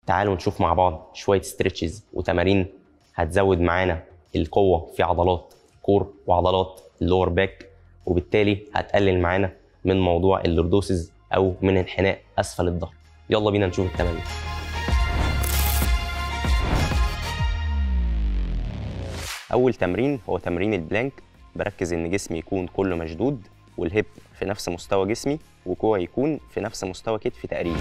تعالوا نشوف مع بعض شويه ستريتشز وتمارين هتزود معانا القوه في عضلات كور وعضلات اللور باك وبالتالي هتقلل معانا من موضوع اللوردوسز او من انحناء اسفل الظهر يلا بينا نشوف التمارين اول تمرين هو تمرين البلانك بركز ان جسمي يكون كله مشدود والهيب في نفس مستوى جسمي وكوعي يكون في نفس مستوى كتفي تقريبا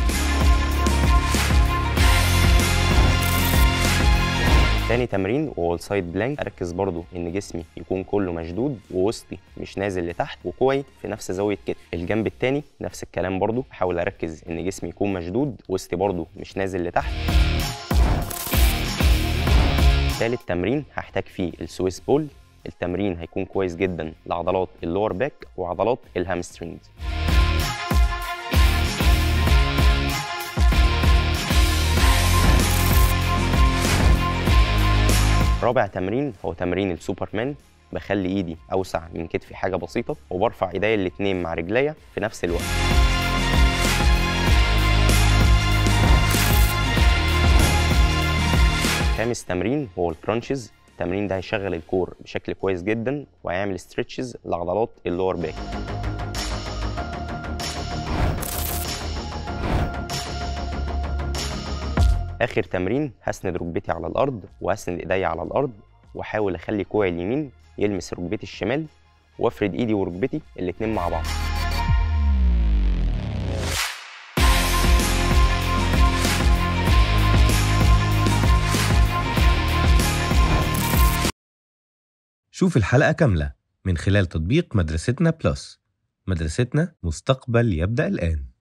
تاني تمرين وهو السايد بلانك اركز برضو ان جسمي يكون كله مشدود ووسطي مش نازل لتحت وكوعي في نفس زاويه كتفي الجنب التاني نفس الكلام برضو احاول اركز ان جسمي يكون مشدود وسطي برضو مش نازل لتحت تالت تمرين هحتاج فيه السويس بول التمرين هيكون كويس جدا لعضلات اللور باك وعضلات الهامسترينجز رابع تمرين هو تمرين السوبرمان بخلي ايدي اوسع من كتفي حاجه بسيطه وبرفع ايديا الاتنين مع رجليا في نفس الوقت خامس تمرين هو الكرانشز التمرين ده هيشغل الكور بشكل كويس جدا وهيعمل ستريتشز لعضلات اللور باك اخر تمرين هسند ركبتي على الارض وهسند ايديا على الارض واحاول اخلي كوعي اليمين يلمس ركبتي الشمال وافرد ايدي وركبتي الاتنين مع بعض شوف الحلقة كاملة من خلال تطبيق مدرستنا بلس مدرستنا مستقبل يبدأ الآن